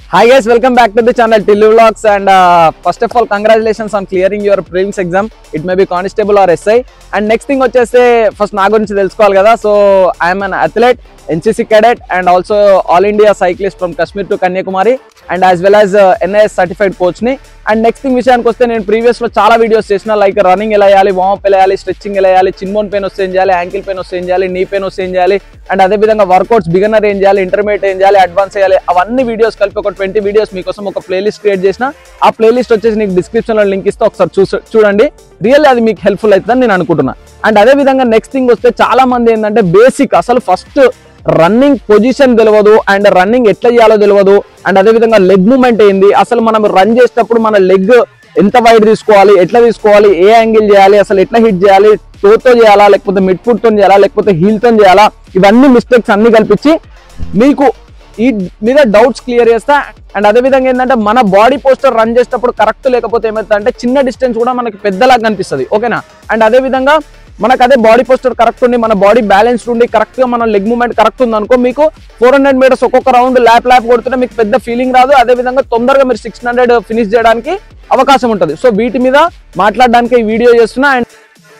Hi guys, welcome back to the channel Tillu Vlogs and uh, first of all congratulations on clearing your prelims exam. It may be constable or SI. And next thing వచ్చేస్తే first నా గురించి తెలుసుకోవాలి కదా so I'm an athlete NCC cadet and also all India cyclist from Kashmir to Kanyakumari and as well as NIS certified కోచ్ని and next thing విషయానికి వస్తే నేను previous లో చాలా వీడియోస్ చేసిన లైక్ రన్నింగ్ ఎలా వేయాలి వామప్ ఎలా వేయాలి స్ట్రెచ్చింగ్ ఎలా వేయాలి చిన్మోన్ పెయిన్ వస్తే ఏం చేయాలి యాంకిల్ పెయిన్ వస్తే ఏం చేయాలి నీ పెయిన్ వస్తే ఏం చేయాలి అండ్ అదే విధంగా వర్కౌట్స్ బిగినర్ ఏం చేయాలి ఇంటర్మీడియట్ ఏం చేయాలి అడ్వాన్స్ చేయాలి అవన్నీ వీడియోస్ కలిపి ఒక ట్వంటీ వీడియోస్ మీకోసం ఒక ప్లేలిస్ట్ క్రియేట్ చేసిన ఆ ప్లేలిస్ట్ వచ్చేసి నీకు డిస్క్రిప్షన్ లో లింక్ ఇస్తే ఒకసారి చూసి చూడండి రియల్లీ అది మీకు హెల్ప్ఫుల్ అవుతుందని నేను అనుకుంటున్నా అండ్ అదే విధంగా నెక్స్ట్ థింగ్ వస్తే చాలా మంది ఏంటంటే బేసిక్ అసలు ఫస్ట్ రన్నింగ్ పొజిషన్ తెలియదు అండ్ రన్నింగ్ ఎట్లా చేయాలో తెలియదు అండ్ అదే విధంగా లెగ్ మూమెంట్ ఏంది అసలు మనం రన్ చేసేటప్పుడు మన లెగ్ ఎంత వైడ్ తీసుకోవాలి ఎట్లా తీసుకోవాలి ఏ యాంగిల్ చేయాలి అసలు ఎట్లా హిట్ చేయాలి టోతో చేయాలా లేకపోతే మిడ్ ఫుట్ తో చేయాలా లేకపోతే heel తో చేయాలా ఇవన్నీ మిస్టేక్స్ అన్ని కల్పించి మీకు ఈ మీద డౌట్స్ క్లియర్ చేస్తా అండ్ అదే విధంగా ఏంటంటే మన బాడీ పోస్టర్ రన్ చేసేటప్పుడు కరెక్ట్ లేకపోతే ఏమవుతుంది అంటే చిన్న డిస్టెన్స్ కూడా మనకి పెద్దలాగా కనిపిస్తుంది ఓకేనా అండ్ అదే విధంగా మనకు అదే బాడీ పోస్టర్ కరెక్ట్ ఉండి మన బాడీ బ్యాలెన్స్ ఉండి కరెక్ట్ గా మన లెగ్ మూమెంట్ కరెక్ట్ ఉంది అనుకో మీకు ఫోర్ హండ్రెడ్ మీటర్స్ ఒక్కొక్క రౌండ్ ల్యాప్ ల్యాప్ కొడుతుంటే మీకు పెద్ద ఫీలింగ్ రాదు అదే విధంగా తొందరగా మీరు సిక్స్ హండ్రెడ్ ఫినిష్ చేయడానికి అవకాశం ఉంటుంది సో వీటి మీద మాట్లాడడానికి ఈ వీడియో చేస్తున్నా అండ్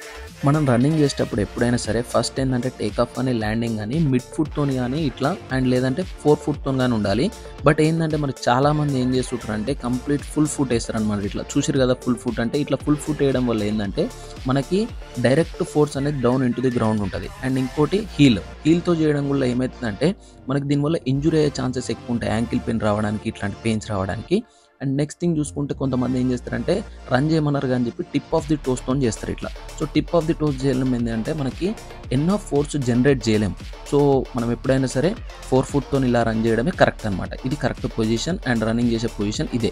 మనం రన్నింగ్ చేసేటప్పుడు ఎప్పుడైనా సరే ఫస్ట్ ఏంటంటే టేక్ ఆఫ్ కానీ ల్యాండింగ్ కానీ మిడ్ ఫుట్తో కానీ ఇట్లా అండ్ లేదంటే ఫోర్ ఫుట్తో కానీ ఉండాలి బట్ ఏంటంటే మరి చాలా మంది ఏం చేస్తుంటారు అంటే కంప్లీట్ ఫుల్ ఫుట్ వేస్తారు అనమాట ఇట్లా చూసారు కదా ఫుల్ ఫుట్ అంటే ఇట్లా ఫుల్ ఫుట్ వేయడం వల్ల ఏంటంటే మనకి డైరెక్ట్ ఫోర్స్ అనేది డౌన్ ఇంటూ ది గ్రౌండ్ ఉంటుంది అండ్ ఇంకోటి హీల్ హీల్తో చేయడం వల్ల ఏమవుతుందంటే మనకి దీనివల్ల ఇంజురీ అయ్యే ఛాన్సెస్ ఎక్కువ ఉంటాయి యాంకిల్ పెయిన్ రావడానికి ఇట్లాంటి పెయిన్స్ రావడానికి అండ్ నెక్స్ట్ థింగ్ చూసుకుంటే కొంతమంది ఏం చేస్తారంటే రన్ చేయమన్నారు అని చెప్పి టిప్ ఆఫ్ ది టోస్తో చేస్తారు ఇట్లా so tip of the toes చేయడం ఏంటంటే మనకి ఎన్నో ఫోర్స్ జనరేట్ చేయలేం సో మనం ఎప్పుడైనా సరే ఫోర్ ఫుట్తో ఇలా రన్ చేయడమే కరెక్ట్ అనమాట ఇది కరెక్ట్ పొజిషన్ అండ్ రన్నింగ్ చేసే పొజిషన్ ఇదే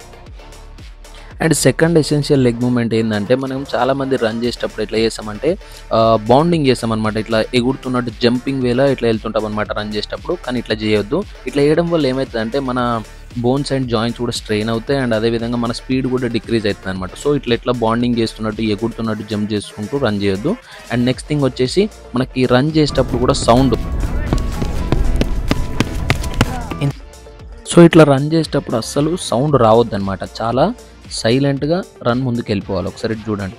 and second essential leg movement ఏంటంటే మనం చాలా మంది రన్ చేసేటప్పుడు ఎట్లా చేస్తామంటే బౌండింగ్ చేస్తామన్నమాట ఇట్లా ఎగురుతున్నట్టు జంపింగ్ వేలా ఇట్లా వెళ్తుంటాం అనమాట రన్ చేసేటప్పుడు కానీ ఇట్లా చేయొద్దు ఇట్లా చేయడం వల్ల ఏమవుతుందంటే మన బోన్స్ అండ్ జాయింట్స్ కూడా స్ట్రెయిన్ అవుతాయి అండ్ అదేవిధంగా మన స్పీడ్ కూడా డిక్రీజ్ అవుతుంది అనమాట సో ఇట్లా ఎట్లా బాండింగ్ చేస్తున్నట్టు ఎగురుతున్నట్టు జంప్ చేసుకుంటూ రన్ చేయొద్దు అండ్ నెక్స్ట్ థింగ్ వచ్చేసి మనకి రన్ చేసేటప్పుడు కూడా సౌండ్ సో ఇట్లా రన్ చేసేటప్పుడు అస్సలు సౌండ్ రావద్దు అనమాట చాలా సైలెంట్గా రన్ ముందుకు వెళ్ళిపోవాలి ఒకసారి ఇటు చూడండి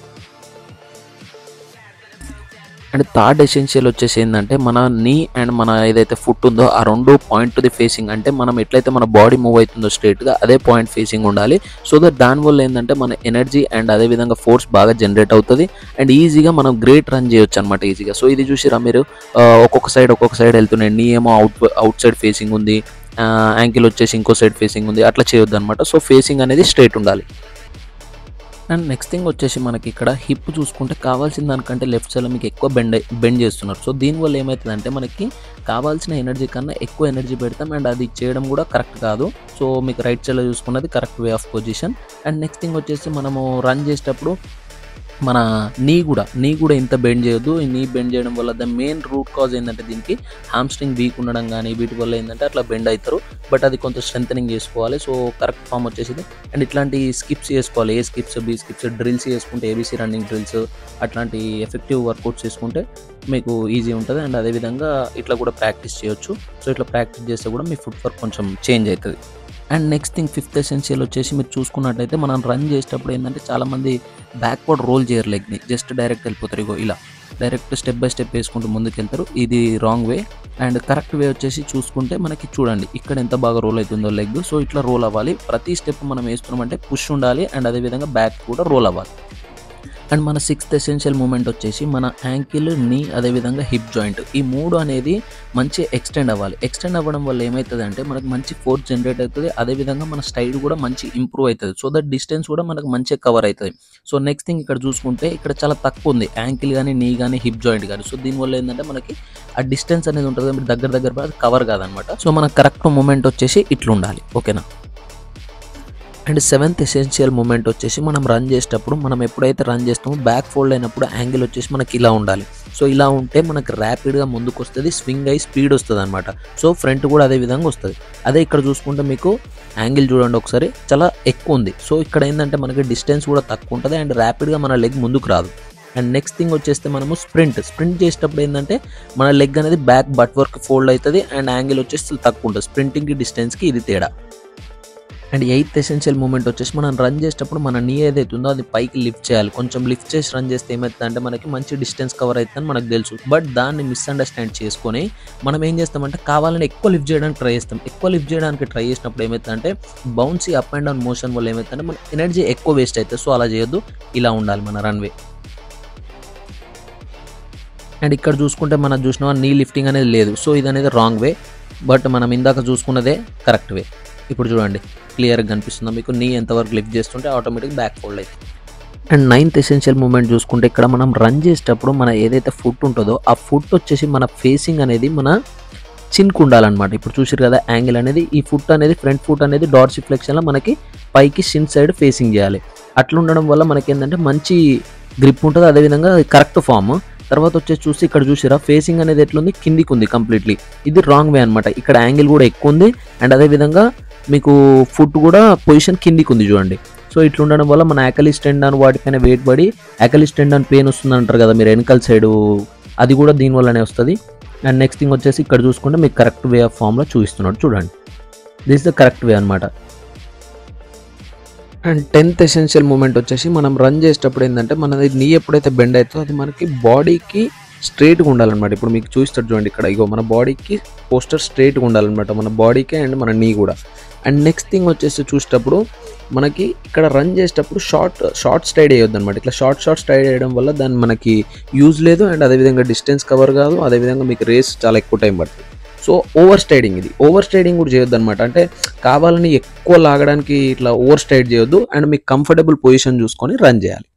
అండ్ థర్డ్ ఎసెన్షియల్ వచ్చేసి ఏంటంటే మన నీ అండ్ మన ఏదైతే ఫుట్ ఉందో ఆ రెండు పాయింట్ టు ది ఫేసింగ్ అంటే మనం ఎట్లయితే మన బాడీ మూవ్ అవుతుందో స్ట్రైట్గా అదే పాయింట్ ఫేసింగ్ ఉండాలి సో దట్ దానివల్ల ఏంటంటే మన ఎనర్జీ అండ్ అదే విధంగా ఫోర్స్ బాగా జనరేట్ అవుతుంది అండ్ ఈజీగా మనం గ్రేట్ రన్ చేయొచ్చు అనమాట ఈజీగా సో ఇది చూసిరా మీరు ఆ, ఒక్కొక్క సైడ్ ఒక్కొక్క సైడ్ వెళ్తున్నాయి నీ ఏమో అవుట్ అవుట్ సైడ్ ఫేసింగ్ ఉంది యాంకిల్ వచ్చేసి ఇంకో సైడ్ ఫేసింగ్ ఉంది అట్లా చేయొద్దు అనమాట సో ఫేసింగ్ అనేది స్ట్రైట్ ఉండాలి అండ్ నెక్స్ట్ థింగ్ వచ్చేసి మనకి ఇక్కడ హిప్ చూసుకుంటే కావాల్సిన దానికంటే లెఫ్ట్ సైడ్లో మీకు ఎక్కువ బెండ్ బెండ్ చేస్తున్నారు సో దీనివల్ల ఏమవుతుందంటే మనకి కావాల్సిన ఎనర్జీ కన్నా ఎక్కువ ఎనర్జీ పెడతాం అండ్ అది చేయడం కూడా కరెక్ట్ కాదు సో మీకు రైట్ సైడ్లో చూసుకున్నది correct way of position and next thing వచ్చేసి మనము రన్ చేసేటప్పుడు మన నీ కూడా నీ కూడా ఇంత బెండ్ చేయొద్దు ఈ నీ బెండ్ చేయడం వల్ల ద మెయిన్ రూట్ కాజ్ ఏంటంటే దీనికి హామ్స్ట్రింగ్ వీక్ ఉండడం కానీ వీటి వల్ల ఏంటంటే అట్లా బెండ్ అవుతారు బట్ అది కొంచెం స్ట్రెంథనింగ్ చేసుకోవాలి సో కరెక్ట్ ఫామ్ వచ్చేసింది అండ్ ఇట్లాంటి స్కిప్స్ చేసుకోవాలి A skips B skips drills చేసుకుంటే ఏబీసీ రన్నింగ్ డ్రిల్స్ అట్లాంటి ఎఫెక్టివ్ వర్కౌట్స్ చేసుకుంటే మీకు ఈజీ ఉంటుంది అండ్ అదేవిధంగా ఇట్లా కూడా ప్రాక్టీస్ చేయొచ్చు సో ఇట్లా ప్రాక్టీస్ చేస్తే కూడా మీ ఫుట్ వర్క్ కొంచెం చేంజ్ అవుతుంది and next thing fifth essential వచ్చేసి మీరు చూసుకున్నట్లయితే మనం రన్ చేసేటప్పుడు ఏంటంటే చాలామంది బ్యాక్వర్డ్ రోల్ చేయరు లెగ్ని జస్ట్ డైరెక్ట్ వెళ్ళిపోతారు ఇగో ఇలా డైరెక్ట్ స్టెప్ బై స్టెప్ వేసుకుంటూ ముందుకు వెళ్తారు ఇది wrong way and correct way వచ్చేసి చూసుకుంటే మనకి చూడండి ఇక్కడ ఎంత బాగా రోల్ అవుతుందో లెగ్ సో ఇట్లా రోల్ అవ్వాలి ప్రతి స్టెప్ మనం వేస్తున్నామంటే పుష్ ఉండాలి అండ్ అదేవిధంగా బ్యాక్ కూడా రోల్ అవ్వాలి అండ్ మన సిక్స్త్ ఎసెన్షియల్ మూమెంట్ వచ్చేసి మన యాంకిల్ నీ అదేవిధంగా హిప్ జాయింట్ ఈ మూడు అనేది మంచి ఎక్స్టెండ్ అవ్వాలి ఎక్స్టెండ్ అవ్వడం వల్ల ఏమవుతుంది అంటే మనకు మంచి ఫోర్స్ జనరేట్ అవుతుంది అదేవిధంగా మన స్టైల్ కూడా మంచి ఇంప్రూవ్ అవుతుంది సో దట్ డిస్టెన్స్ కూడా మనకు మంచిగా కవర్ అవుతుంది సో నెక్స్ట్ థింగ్ ఇక్కడ చూసుకుంటే ఇక్కడ చాలా తక్కువ ఉంది యాంకిల్ కానీ నీ కానీ హిప్ జాయింట్ కానీ సో దీనివల్ల ఏంటంటే మనకి ఆ డిస్టెన్స్ అనేది ఉంటుంది కాబట్టి దగ్గర దగ్గర అది కవర్ కాదనమాట సో మన కరెక్ట్ మూమెంట్ వచ్చేసి ఇట్లా ఉండాలి ఓకేనా అండ్ సెవెంత్ ఎసెన్షియల్ మూమెంట్ వచ్చేసి మనం రన్ చేసేటప్పుడు మనం ఎప్పుడైతే రన్ చేస్తామో బ్యాక్ ఫోల్డ్ అయినప్పుడు యాంగిల్ వచ్చేసి మనకి ఇలా ఉండాలి సో ఇలా ఉంటే మనకి ర్యాపిడ్గా ముందుకు వస్తుంది స్వింగ్ అయ్యి స్పీడ్ వస్తుంది అనమాట సో ఫ్రంట్ కూడా అదే విధంగా వస్తుంది అదే ఇక్కడ చూసుకుంటే మీకు యాంగిల్ చూడండి ఒకసారి చాలా ఎక్కువ ఉంది సో ఇక్కడ ఏంటంటే మనకి డిస్టెన్స్ కూడా తక్కువ ఉంటుంది అండ్ ర్యాపిడ్గా మన లెగ్ ముందుకు రాదు అండ్ నెక్స్ట్ థింగ్ వచ్చేస్తే మనము స్ప్రింట్ స్ప్రింట్ చేసేటప్పుడు ఏంటంటే మన లెగ్ అనేది బ్యాక్ బట్ వర్క్ ఫోల్డ్ అవుతుంది అండ్ యాంగిల్ వచ్చేసి తక్కువ ఉంటుంది స్ప్రింటింగ్కి డిస్టెన్స్కి ఇది తేడా అండ్ ఎయిత్ ఎసెన్షియల్ మూమెంట్ వచ్చేసి మనం రన్ చేసేటప్పుడు మన నీ ఏదైతే ఉందో అది పైకి లిఫ్ట్ చేయాలి కొంచెం లిఫ్ట్ చేసి రన్ చేస్తే ఏమవుతుంది అంటే మనకి మంచి డిస్టెన్స్ కవర్ అవుతుందని మనకు తెలుసు బట్ దాన్ని మిస్అండర్స్టాండ్ చేసుకొని మనం ఏం చేస్తామంటే కావాలని ఎక్కువ లిఫ్ట్ చేయడానికి ట్రై చేస్తాం ఎక్కువ లిఫ్ట్ చేయడానికి ట్రై చేసినప్పుడు ఏమవుతుందంటే bouncy up and down motion వల్ల ఏమవుతుందంటే మన ఎనర్జీ ఎక్కువ వేస్ట్ అవుతుంది సో అలా చేయొద్దు ఇలా ఉండాలి మన రన్వే అండ్ ఇక్కడ చూసుకుంటే మనం చూసిన నీ లిఫ్టింగ్ అనేది లేదు సో ఇది అనేది రాంగ్ వే బట్ మనం ఇందాక చూసుకున్నదే కరెక్ట్ వే ఇప్పుడు చూడండి క్లియర్గా కనిపిస్తుందా మీకు నీ ఎంతవరకు లిఫ్ట్ చేస్తుంటే ఆటోమేటిక్ బ్యాక్ ఫోల్డ్ అవుతుంది అండ్ నైన్త్ ఎసెన్షియల్ మూమెంట్ చూసుకుంటే ఇక్కడ మనం రన్ చేసేటప్పుడు మన ఏదైతే ఫుట్ ఉంటుందో ఆ ఫుట్ వచ్చేసి మన ఫేసింగ్ అనేది మన చిన్కు ఉండాలన్నమాట ఇప్పుడు చూసారు కదా యాంగిల్ అనేది ఈ ఫుట్ అనేది ఫ్రంట్ ఫుట్ అనేది డార్సీ ఫ్లెక్షన్లో మనకి పైకి షిన్ సైడ్ ఫేసింగ్ చేయాలి అట్లా ఉండడం వల్ల మనకి ఏంటంటే మంచి గ్రిప్ ఉంటుంది అదేవిధంగా కరెక్ట్ ఫామ్ తర్వాత వచ్చేసి చూసి ఇక్కడ చూసిరా ఫేసింగ్ అనేది ఎట్లుంది కిందికి ఉంది కంప్లీట్లీ ఇది రాంగ్ వే అనమాట ఇక్కడ యాంగిల్ కూడా ఎక్కువ ఉంది అండ్ అదేవిధంగా మీకు ఫుట్ కూడా పొజిషన్ కిందికి ఉంది చూడండి సో ఇట్లా ఉండడం వల్ల మన యాకలిస్ టెండాన్ వాటిపైన వెయిట్ పడి యాకలిస్ టెండాన్ పెయిన్ వస్తుంది అంటారు కదా మీరు వెనకల్ సైడ్ అది కూడా దీనివల్లనే వస్తుంది అండ్ నెక్స్ట్ థింగ్ వచ్చేసి ఇక్కడ చూసుకుంటే మీకు కరెక్ట్ వే ఆఫ్ ఫామ్లో చూపిస్తున్నాడు చూడండి దిస్ ద కరెక్ట్ వే అనమాట అండ్ టెన్త్ ఎసెన్షియల్ మూమెంట్ వచ్చేసి మనం రన్ చేసేటప్పుడు ఏంటంటే మనది నీ ఎప్పుడైతే బెండ్ అవుతుందో అది మనకి బాడీకి స్ట్రైట్గా ఉండాలన్నమాట ఇప్పుడు మీకు చూస్తాడు చూడండి ఇక్కడ ఇగో మన బాడీకి పోస్టర్ స్ట్రైట్గా ఉండాలన్నమాట మన బాడీకి అండ్ మన నీ కూడా అండ్ నెక్స్ట్ థింగ్ వచ్చేసి చూసేటప్పుడు మనకి ఇక్కడ రన్ చేసేటప్పుడు షార్ట్ షార్ట్ స్టైడ్ వేయొద్దు అనమాట ఇట్లా షార్ట్ షార్ట్ స్టైడ్ వేయడం వల్ల దాన్ని మనకి యూజ్ లేదు అండ్ అదేవిధంగా డిస్టెన్స్ కవర్ కాదు అదేవిధంగా మీకు రేస్ చాలా ఎక్కువ టైం పడుతుంది సో ఓవర్ స్టైడింగ్ ఇది ఓవర్ స్టైడింగ్ కూడా చేయొద్దు అనమాట అంటే కావాలని ఎక్కువ లాగడానికి ఇట్లా ఓవర్ స్టైడ్ చేయొద్దు అండ్ మీకు కంఫర్టబుల్ పొజిషన్ చూసుకొని రన్ చేయాలి